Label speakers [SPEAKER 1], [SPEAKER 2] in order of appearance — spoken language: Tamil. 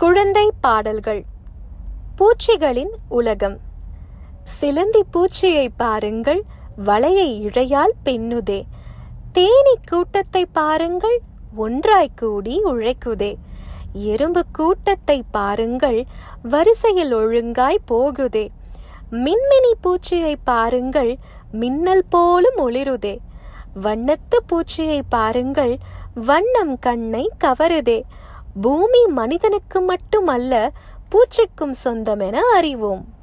[SPEAKER 1] குழந்தை பாடல்கள் பூச்சிகளின் உலகம் சிலந்தி பூச்சியை பாருங்கள் வலையை இழையால் பின்னுதே தேனி கூட்டத்தை பாருங்கள் ஒன்றாய் கூடி உழைக்குதே எறும்பு கூட்டத்தை பாருங்கள் வரிசையில் ஒழுங்காய் போகுதே மின்மினி பூச்சியை பாருங்கள் மின்னல் போலும் ஒளிருதே வண்ணத்து பூச்சியை பாருங்கள் வண்ணம் கண்ணை கவருதே பூமி மனிதனுக்கு மட்டுமல்ல பூச்சிக்கும் சொந்தமென அறிவோம்